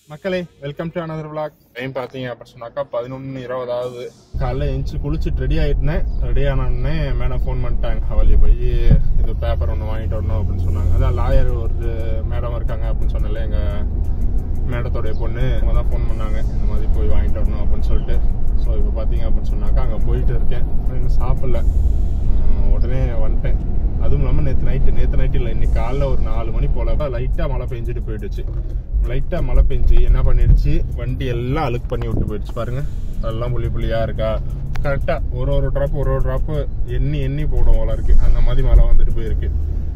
மக்களே welcome to another vlog time பார்த்தீங்க அப்படின்னு சொன்னாக்கா பதினொன்று இருபதாவது காலைல எழுந்துச்சு குளிச்சுட்டு ரெடி ஆகிட்டேன் ரெடி ஆனோடனே மேடம் ஃபோன் பண்ணிட்டாங்க ஹவாலி போய் இது பேப்பர் ஒன்று வாங்கிட்டு வரணும் அப்படின்னு சொன்னாங்க அதான் லாயர் ஒரு மேடம் இருக்காங்க அப்படின்னு சொன்னல எங்கள் மேடத்தோடைய பொண்ணு அவங்க தான் ஃபோன் பண்ணாங்க இந்த மாதிரி போய் வாங்கிட்டு வரணும் அப்படின்னு சொல்லிட்டு ஸோ இப்போ பார்த்தீங்க அப்படின்னு சொன்னாக்கா அங்கே போயிட்டு இருக்கேன் ஆனா இன்னும் சாப்பிடல ஆஹ் உடனே வந்துட்டேன் அதுவும் இல்லாமல் நேற்று நைட்டு நேற்று நைட்டு இல்லை இன்னைக்கு காலைல ஒரு நாலு மணி போல லைட்டாக மழை பெஞ்சிட்டு போயிடுச்சு லைட்டாக மழை பெஞ்சு என்ன பண்ணிடுச்சு வண்டி எல்லாம் அழுக்கு பண்ணி விட்டு போயிடுச்சு பாருங்க அதெல்லாம் புள்ளி புள்ளியா இருக்கா கரெக்டாக ஒரு ஒரு ட்ராப் ஒரு ஒரு ட்ராப்பு எண்ணி எண்ணி போடும் போல இருக்கு அந்த மாதிரி மழை வந்துட்டு போயிருக்கு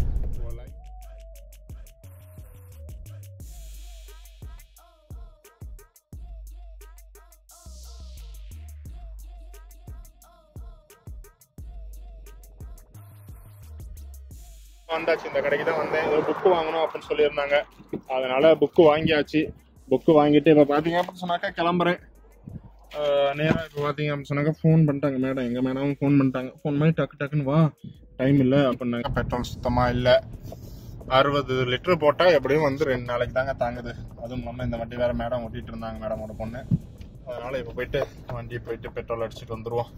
வந்தாச்சு இந்த கடைக்கு தான் வந்தேன் ஏதோ புக்கு வாங்கணும் அப்படின்னு சொல்லியிருந்தாங்க அதனால புக்கு வாங்கியாச்சு புக்கு வாங்கிட்டு இப்போ பார்த்தீங்க அப்படின்னு சொன்னாக்கா கிளம்புறேன் நேராக இப்போ பார்த்தீங்க அப்படின்னு சொன்னாக்கா ஃபோன் பண்ணிட்டாங்க மேடம் எங்கள் மேடம் ஃபோன் பண்ணிட்டாங்க ஃபோன் பண்ணி டக்கு டக்குன்னு வா டைம் இல்லை அப்படின்னாங்க பெட்ரோல் சுத்தமாக இல்லை அறுபது லிட்டர் போட்டால் எப்படியும் வந்து ரெண்டு நாளைக்கு தாங்க தாங்குது அதுவும் இல்லாமல் இந்த வண்டி வேற மேடம் ஓட்டிட்டு இருந்தாங்க மேடமோட பொண்ணு அதனால இப்போ போயிட்டு வண்டி போயிட்டு பெட்ரோல் அடிச்சுட்டு வந்துருவோம்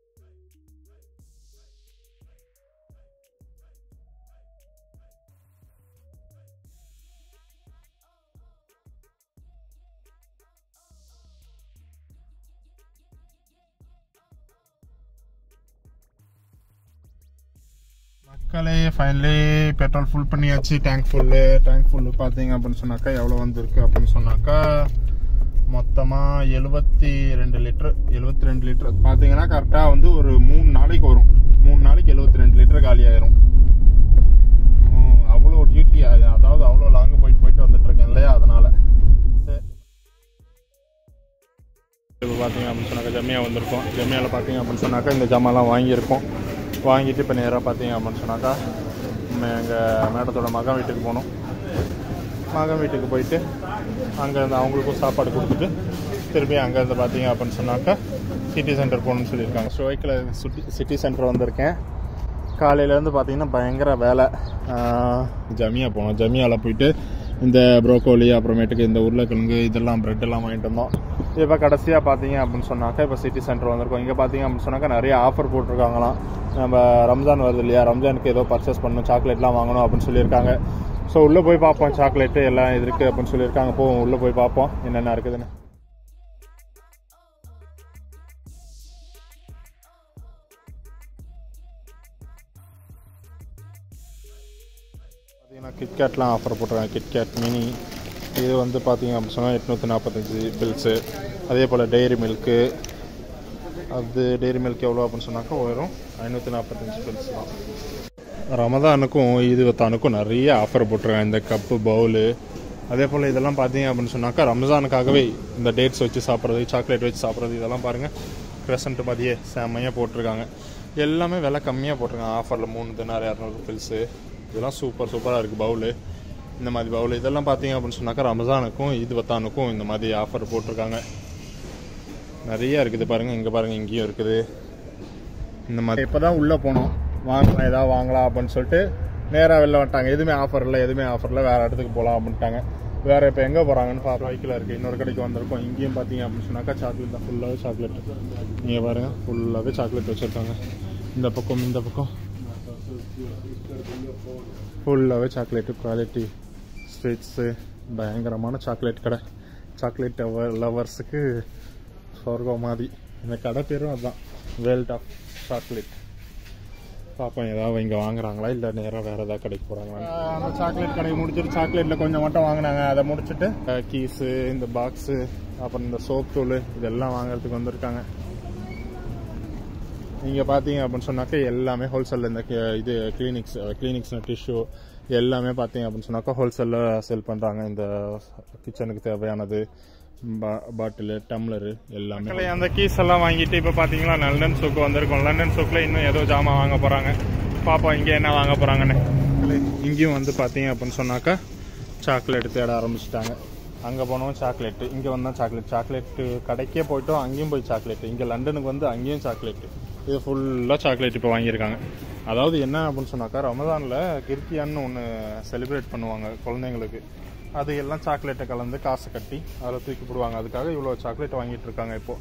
மக்களே ஃபைனலி பெட்ரோல் ஃபுல் பண்ணியாச்சு டேங்க் ஃபுல்லு டேங்க் ஃபுல்லு பார்த்தீங்க அப்படின்னு சொன்னாக்கா எவ்வளோ வந்திருக்கு அப்படின்னு சொன்னாக்கா மொத்தமாக எழுபத்தி ரெண்டு லிட்டர் எழுபத்தி ரெண்டு லிட்டர் பார்த்தீங்கன்னா கரெக்டாக வந்து ஒரு மூணு நாளைக்கு வரும் மூணு நாளைக்கு எழுபத்தி ரெண்டு லிட்டர் காலி ஆயிரும் ம், அவ்வளோ டியூட்டி அதாவது அவ்வளோ லாங் போயிட்டு போயிட்டு வந்துட்டு இருக்கேன் இல்லையா அதனால சரி. இப்போ பார்த்தீங்க அப்படின்னு சொன்னாக்கா ஜம்மியா வந்திருக்கோம் ஜம்மியாவில் பார்த்தீங்க அப்படின்னு சொன்னாக்கா இந்த ஜாமான்லாம் வாங்கியிருக்கோம் வாங்கிட்டு இப்போ நேராக பார்த்தீங்க அப்படின்னு சொன்னாக்கா எங்கள் மேடத்தோட மகன் வீட்டுக்கு போகணும் மகன் வீட்டுக்கு போயிட்டு அங்கேருந்து அவங்களுக்கும் சாப்பாடு கொடுத்துட்டு திரும்பி அங்கேருந்து பார்த்தீங்க அப்படின்னு சொன்னாக்கா சிட்டி சென்டர் போகணும்னு சொல்லியிருக்காங்க ஷோய்க்கில் சிட்டி சிட்டி சென்டர் வந்திருக்கேன் காலையிலேருந்து பார்த்தீங்கன்னா பயங்கர வேலை ஆஹ், ஜமியா போனோம் ஜமியாவில் போயிட்டு இந்த ப்ரோக்கோலி அப்புறமேட்டுக்கு இந்த உருளைக்கிழங்கு இதெல்லாம் பிரெட் எல்லாம் வாங்கிட்டு வந்தோம் இப்போ கடைசியாக பார்த்தீங்க அப்படின்னு சொன்னாக்கா இப்போ சிட்டி சென்டர் வந்திருக்கோம் இங்கே பார்த்தீங்க அப்படின்னு சொன்னாக்கா நிறைய ஆஃபர் போட்டிருக்காங்களாம் நம்ம ரம்ஜான் வருது இல்லையா ரம்ஜானுக்கு ஏதோ பர்ச்சேஸ் பண்ணணும் சாக்லேட்லாம் வாங்கணும் அப்படின்னு சொல்லியிருக்காங்க ஸோ உள்ளே போய் பார்ப்போம் சாக்லேட்டு எல்லாம் இது இருக்குது அப்படின்னு சொல்லியிருக்காங்க போவோம் உள்ளே போய் பார்ப்போம் என்னென்ன இருக்குதுன்னு பார்த்தீங்கன்னா கிட்கேட்லாம் ஆஃபர் போட்டிருக்காங்க கிட்கேட் மினி இது வந்து பார்த்தீங்க அப்படின்னு சொன்னால் எட்நூற்றி நாற்பத்தஞ்சு பில்ஸு அதே போல் டெய்ரி மில்க்கு அது டெய்ரி மில்க் எவ்வளோ அப்படின்னு சொன்னாக்கா வரும் ஐநூற்றி நாற்பத்தஞ்சு பில்ஸ் தான் ரமதானுக்கும் ஈதுவத்தானுக்கும் நிறைய ஆஃபர் போட்டிருக்காங்க இந்த கப்பு பவுலு அதே போல் இதெல்லாம் பார்த்தீங்க அப்படின்னு சொன்னாக்கா ரம்ஜானுக்காகவே இந்த டேட்ஸ் வச்சு சாப்பிட்றது சாக்லேட் வச்சு சாப்பிட்றது இதெல்லாம் பாருங்கள் க்ரெசன்ட் மாதிரியே செம்மையாக போட்டிருக்காங்க எல்லாமே விலை கம்மியாக போட்டிருக்காங்க ஆஃபரில் மூணு தினார் இரநூறு பில்ஸு இதெல்லாம் சூப்பர் சூப்பராக இருக்குது பவுலு இந்த மாதிரி பவுல் இதெல்லாம் பார்த்தீங்க அப்படின்னு சொன்னாக்கா ரமஜானுக்கும் ஈதுவத்தானுக்கும் இந்த மாதிரி ஆஃபர் போட்டிருக்காங்க நிறைய இருக்குது பாருங்கள் இங்கே பாருங்கள் இங்கேயும் இருக்குது இந்த மாதிரி இப்போ தான் உள்ளே போனோம் வாங்கலாம் ஏதாவது வாங்கலாம் அப்படின்னு சொல்லிட்டு நேராக வெளில வந்துட்டாங்க எதுவுமே ஆஃபர் இல்லை எதுவுமே ஆஃபர் இல்லை வேறு இடத்துக்கு போகலாம் அப்படின்ட்டாங்க வேறு இப்போ எங்கே போகிறாங்கன்னு பார்ப்போம் பைக்கில் இருக்குது இன்னொரு கடைக்கு வந்திருக்கோம் இங்கேயும் பார்த்தீங்க அப்படின்னு சொன்னாக்கா சாக்லேட் தான் ஃபுல்லாகவே சாக்லேட் நீங்கள் பாருங்கள் ஃபுல்லாகவே சாக்லேட் வச்சுருக்காங்க இந்த பக்கம் இந்த பக்கம் ஃபுல்லாகவே சாக்லேட்டு குவாலிட்டி ஸ்வீட்ஸு பயங்கரமான சாக்லேட் கடை சாக்லேட் லவர்ஸுக்கு சொர்க்கம் மாதிரி இந்த கடை பேரும் அதுதான் வேல்ட் ஆஃப் சாக்லேட் பார்ப்போம் ஏதாவது இங்கே வாங்குறாங்களா இல்லை நேராக வேறு ஏதாவது கடைக்கு போகிறாங்களா அந்த சாக்லேட் கடையை முடிச்சுட்டு சாக்லேட்டில் கொஞ்சம் மட்டும் வாங்கினாங்க அதை முடிச்சுட்டு கீஸு இந்த பாக்ஸு அப்புறம் இந்த சோப் தூள் இதெல்லாம் வாங்குறதுக்கு வந்திருக்காங்க நீங்கள் பார்த்தீங்க அப்படின்னு சொன்னாக்கா எல்லாமே ஹோல்சேலில் இந்த கி- இது கிளினிக்ஸ் கிளினிக்ஸ் டிஷ்யூ எல்லாமே பார்த்தீங்க அப்படின்னு சொன்னாக்கா ஹோல்சேலில் செல் பண்ணுறாங்க இந்த கிச்சனுக்கு தேவையானது பாட்டிலு டம்ளரு எல்லாமே அந்த கீஸ் எல்லாம் வாங்கிட்டு இப்போ பார்த்தீங்களா லண்டன் சூக்கு வந்திருக்கோம் லண்டன் சூக்கில் இன்னும் ஏதோ ஜாமான் வாங்க போகிறாங்க பாப்போம் இங்கே என்ன வாங்க போகிறாங்கன்னு இங்கேயும் வந்து பார்த்தீங்க அப்படின்னு சொன்னாக்கா சாக்லேட் தேட ஆரம்பிச்சிட்டாங்க அங்கே போனோம் சாக்லேட்டு இங்கே வந்தால் சாக்லேட் சாக்லேட்டு கடைக்கே போயிட்டோம் அங்கேயும் போய் சாக்லேட்டு இங்கே லண்டனுக்கு வந்து அங்கேயும் சாக்லேட்டு இது ஃபுல்லாக சாக்லேட் இப்போ வாங்கியிருக்காங்க அதாவது என்ன அப்படின்னு சொன்னாக்கா ரமதானில் கிர்கியான்னு ஒன்று செலிப்ரேட் பண்ணுவாங்க குழந்தைங்களுக்கு அது எல்லாம் சாக்லேட்டை கலந்து காசை கட்டி அதில் தூக்கி போடுவாங்க அதுக்காக இவ்வளோ சாக்லேட் வாங்கிட்டு இருக்காங்க இப்போ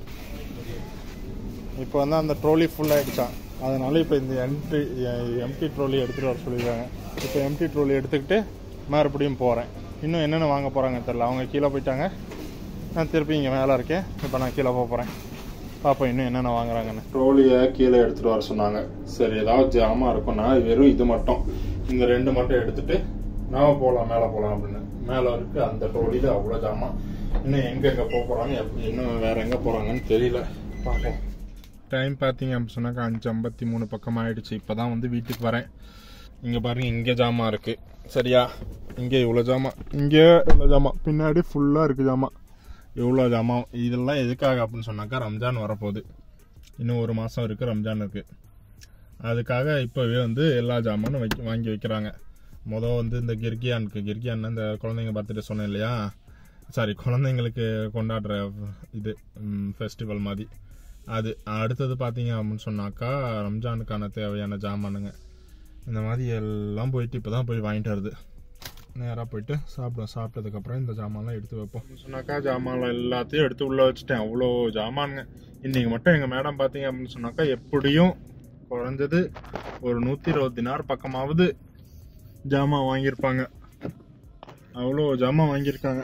இப்போ வந்து அந்த ட்ரோலி ஃபுல் ஆயிடுச்சான் அதனால இப்போ இந்த எம்டி எம்டி ட்ரோலி எடுத்துகிட்டு வர சொல்லியிருக்காங்க இப்போ எம்டி ட்ரோலி எடுத்துக்கிட்டு மறுபடியும் போகிறேன் இன்னும் என்னென்ன வாங்க போகிறாங்க தெரில அவங்க கீழே போயிட்டாங்க நான் திருப்பி இங்கே மேலே இருக்கேன் இப்போ நான் கீழே போக போகிறேன் பார்ப்போம் இன்னும் என்னென்ன வாங்குறாங்கன்னு ட்ரோலியை கீழே எடுத்துகிட்டு வர சொன்னாங்க சரி ஏதாவது ஜாமான் இருக்கும்னா வெறும் இது மட்டும் இந்த ரெண்டு மட்டும் எடுத்துட்டு நாம போகலாம் மேலே போகலாம் அப்படின்னு மேலே இருக்கு அந்த ட்ரோலியில் அவ்வளோ ஜாமான் இன்னும் எங்கே எங்கே போக போகிறாங்க இன்னும் வேற எங்கே போகிறாங்கன்னு தெரியல பார்ப்போம் டைம் பார்த்தீங்க அப்படின்னு சொன்னாக்கா அஞ்சு ஐம்பத்தி மூணு பக்கம் ஆயிடுச்சு இப்போ தான் வந்து வீட்டுக்கு வரேன் இங்கே பாருங்க இங்கே ஜாமான் இருக்கு சரியா இங்கே இவ்வளோ ஜாமான் இங்கே இவ்வளோ ஜாமான் பின்னாடி ஃபுல்லாக இருக்கு ஜாமான் எவ்வளோ ஜாமான் இதெல்லாம் எதுக்காக அப்படின்னு சொன்னாக்கா ரம்ஜான் வரப்போகுது இன்னும் ஒரு மாதம் இருக்குது ரம்ஜான் இருக்குது அதுக்காக இப்போவே வந்து எல்லா ஜாமானும் வைக்க வாங்கி வைக்கிறாங்க மொதல் வந்து இந்த கிர்கியானுக்கு கிர்கியான் இந்த குழந்தைங்க பர்த்டே சொன்னேன் இல்லையா சாரி குழந்தைங்களுக்கு கொண்டாடுற இது ஃபெஸ்டிவல் மாதிரி அது அடுத்தது பார்த்தீங்க அப்படின்னு சொன்னாக்கா ரம்ஜானுக்கான தேவையான ஜாமானுங்க இந்த மாதிரி எல்லாம் போயிட்டு இப்போ தான் போய் வாங்கிட்டு வருது நேராக போயிட்டு சாப்பிடுவோம் சாப்பிட்டதுக்கப்புறம் இந்த ஜாமான்லாம் எடுத்து வைப்போம் சொன்னாக்கா ஜாமான்லாம் எல்லாத்தையும் எடுத்து உள்ளே வச்சுட்டேன் அவ்வளோ ஜாமானுங்க இன்னைக்கு மட்டும் எங்கள் மேடம் பார்த்தீங்க அப்படின்னு சொன்னாக்கா எப்படியும் குறைஞ்சது ஒரு நூற்றி இருபது தினார் பக்கமாவது ஜாமான் வாங்கியிருப்பாங்க அவ்வளோ ஜாமான் வாங்கியிருக்காங்க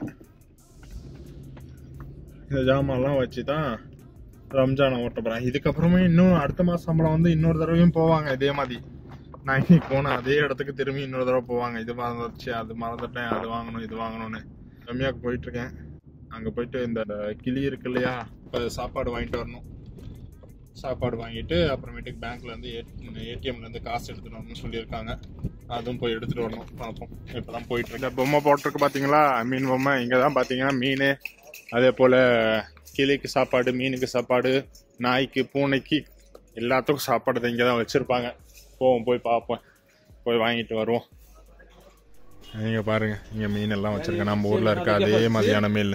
இந்த ஜாமான்லாம் வச்சு தான் ரம்ஜானை ஓட்ட போகிறேன் இதுக்கப்புறமே இன்னும் அடுத்த மாதம் சம்பளம் வந்து இன்னொரு தடவையும் போவாங்க இதே மாதிரி நான் இன்னைக்கு போனேன் அதே இடத்துக்கு திரும்பி இன்னொரு தடவை போவாங்க இது மறந்துருச்சு அது மறந்துட்டேன் அது வாங்கணும் இது வாங்கணும்னு ரம்யாவுக்கு போயிட்டு இருக்கேன் அங்கே போயிட்டு இந்த கிளி இருக்கு இல்லையா இப்போ சாப்பாடு வாங்கிட்டு வரணும் சாப்பாடு வாங்கிட்டு அப்புறமேட்டுக்கு பேங்க்ல இருந்து ஏடிஎம்ல இருந்து காசு எடுத்துட்டு வரணும்னு சொல்லியிருக்காங்க அதுவும் போய் எடுத்துட்டு வரணும் பார்ப்போம் இப்பதான் போயிட்டு இருக்கு இந்த பொம்மை போட்டிருக்கு பாத்தீங்களா மீன் பொம்மை இங்க தான் பாத்தீங்கன்னா மீன் அதே போல கிளிக்கு சாப்பாடு மீனுக்கு சாப்பாடு நாய்க்கு பூனைக்கு எல்லாத்துக்கும் சாப்பாடு இங்கே தான் வச்சிருப்பாங்க போவோம் போய் பார்ப்போம் போய் வாங்கிட்டு வருவோம் நீங்க பாருங்க இங்க மீன் எல்லாம் வச்சிருக்கேன் நம்ம ஊர்ல இருக்க அதே மாதிரியான மீன்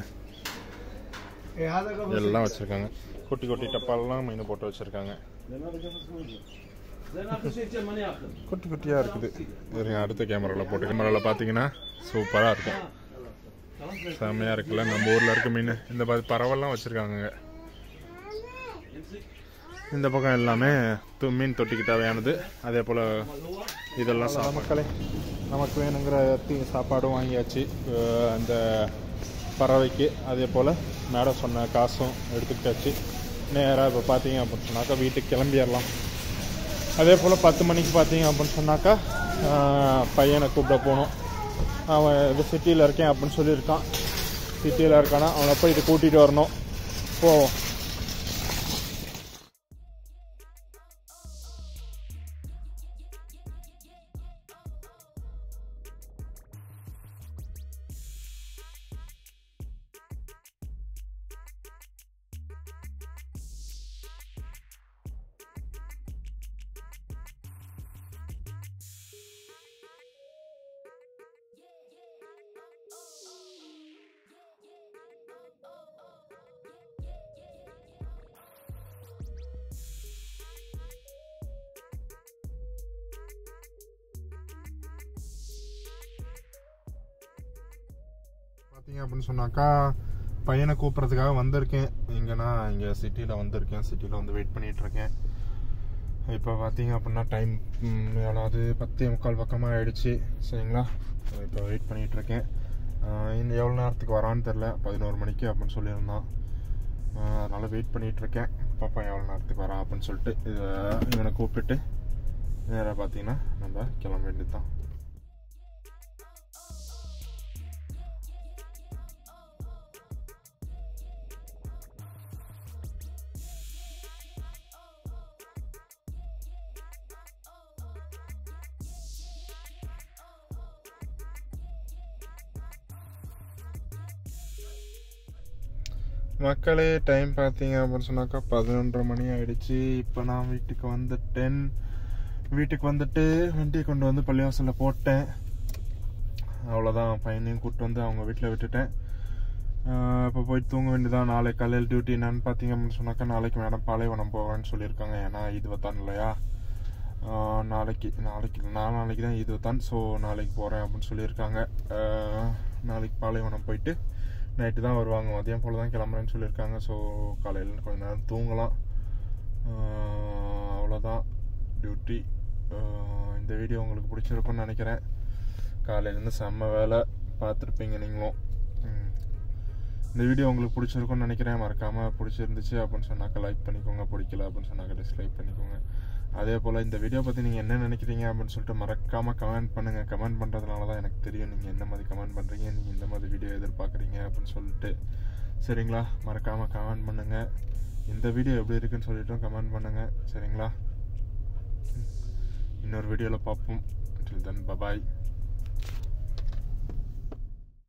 எல்லாம் வச்சிருக்காங்க குட்டி குட்டி டப்பாலெல்லாம் மீன் போட்டு வச்சிருக்காங்க குட்டி குட்டியா இருக்குது இருங்க அடுத்த கேமரால போட்டு கேமரால பாத்தீங்கன்னா சூப்பரா இருக்கும் செம்மையா இருக்குல்ல நம்ம ஊர்ல இருக்க மீன் இந்த மாதிரி பறவைலாம் வச்சிருக்காங்க இந்த பக்கம் எல்லாமே து- மீன் தொட்டிக்கு தேவையானது அதே போல் இதெல்லாம் சா- மக்களே நமக்கு வேணுங்கிற தீ- சாப்பாடும் வாங்கியாச்சு அஹ் அந்த பறவைக்கு அதே போல் மேடம் சொன்ன காசும் எடுத்துக்கிட்டாச்சு நேராக இப்போ பார்த்தீங்க அப்படின்னு சொன்னாக்கா வீட்டுக்கு கிளம்பிடலாம் அதே போல் பத்து மணிக்கு பார்த்தீங்க அப்படின்னு சொன்னாக்கா ஆஹ், பையனை கூப்பிட போகணும் அவன் இது சிட்டியில் இருக்கேன் அப்படின்னு சொல்லியிருக்கான் சிட்டியில் இருக்கானா அவனை போய் இது கூட்டிகிட்டு வரணும் போவோம் பார்த்தீங்க அப்படின்னு சொன்னாக்கா பையனை கூப்பிட்றதுக்காக வந்திருக்கேன் இங்கன்னா இங்கே சிட்டியில் வந்திருக்கேன் சிட்டியில் வந்து வெயிட் பண்ணிட்டு இருக்கேன் இப்போ பார்த்தீங்க அப்படின்னா டைம் எவ்வளோது பத்தே முக்கால் பக்கமாக ஆயிடுச்சு சரிங்களா இப்போ வெயிட் பண்ணிட்டு இருக்கேன் ஆஹ் இன்னும் எவ்வளோ நேரத்துக்கு வரான்னு தெரில பதினோரு மணிக்கு அப்படின்னு சொல்லியிருந்தான் ஆஹ் அதனால வெயிட் பண்ணிட்டு இருக்கேன் பாப்பா எவ்வளோ நேரத்துக்கு வரான் அப்படின்னு சொல்லிட்டு இதை இவனை கூப்பிட்டுட்டு நேராக பார்த்தீங்கன்னா நம்ம கிளம்ப வேண்டியது தான் மக்களே டைம் பார்த்தீங்க அப்படின்னு சொன்னாக்கா பதினொன்றரை மணி ஆயிடுச்சு இப்போ நான் வீட்டுக்கு வந்துட்டேன் வீட்டுக்கு வந்துட்டு வண்டியை கொண்டு வந்து பள்ளிவாசலில் போட்டேன் அவ்வளோதான் பையனையும் கூப்பிட்டு வந்து அவங்க வீட்டில் விட்டுட்டேன் இப்போ போய் தூங்க வேண்டியதான் நாளைக்கு காலையில் டியூட்டி என்னன்னு பார்த்தீங்க அப்படின்னு சொன்னாக்கா நாளைக்கு மேடம் பாலைவனம் போவேன்னு சொல்லியிருக்காங்க ஏன்னா இது வத்தான் இல்லையா ஆஹ் நாளைக்கு நாளைக்கு நான் நாளைக்கு தான் இது தான் ஸோ நாளைக்கு போகிறேன் அப்படின்னு சொல்லியிருக்காங்க ஆஹ் நாளைக்கு பாலைவனம் போயிட்டு நைட்டு தான் வருவாங்க மதியம் போல் தான் கிளம்புறேன்னு சொல்லியிருக்காங்க ஸோ காலையில் கொஞ்ச நேரம் தூங்கலாம் ஆஹ் அவ்வளோதான் டியூட்டி இந்த வீடியோ உங்களுக்கு பிடிச்சிருக்கும்னு நினைக்கிறேன் காலையிலேருந்து செம்ம வேலை பார்த்துருப்பீங்க நீங்களும் ம். இந்த வீடியோ உங்களுக்கு பிடிச்சிருக்கும்னு நினைக்கிறேன் மறக்காமல் பிடிச்சிருந்துச்சு அப்படின்னு சொன்னாக்க லைக் பண்ணிக்கோங்க பிடிக்கல அப்படின்னு சொன்னாக்க டிஸ்லைக் பண்ணிக்கோங்க அதே போல் இந்த வீடியோ பற்றி நீங்கள் என்ன நினைக்கிறீங்க அப்படின்னு சொல்லிட்டு மறக்காமல் கமெண்ட் பண்ணுங்கள் கமெண்ட் பண்ணுறதுனால தான் எனக்கு தெரியும் நீங்கள் என்ன மாதிரி கமெண்ட் பண்ணுறீங்க நீங்கள் இந்த மாதிரி வீடியோ எதிர்பார்க்குறீங்க அப்படின்னு சொல்லிட்டு சரிங்களா மறக்காமல் கமெண்ட் பண்ணுங்கள் இந்த வீடியோ எப்படி இருக்குன்னு சொல்லிட்டும் கமெண்ட் பண்ணுங்கள் சரிங்களா இன்னொரு வீடியோவில் பார்ப்போம் until then bye bye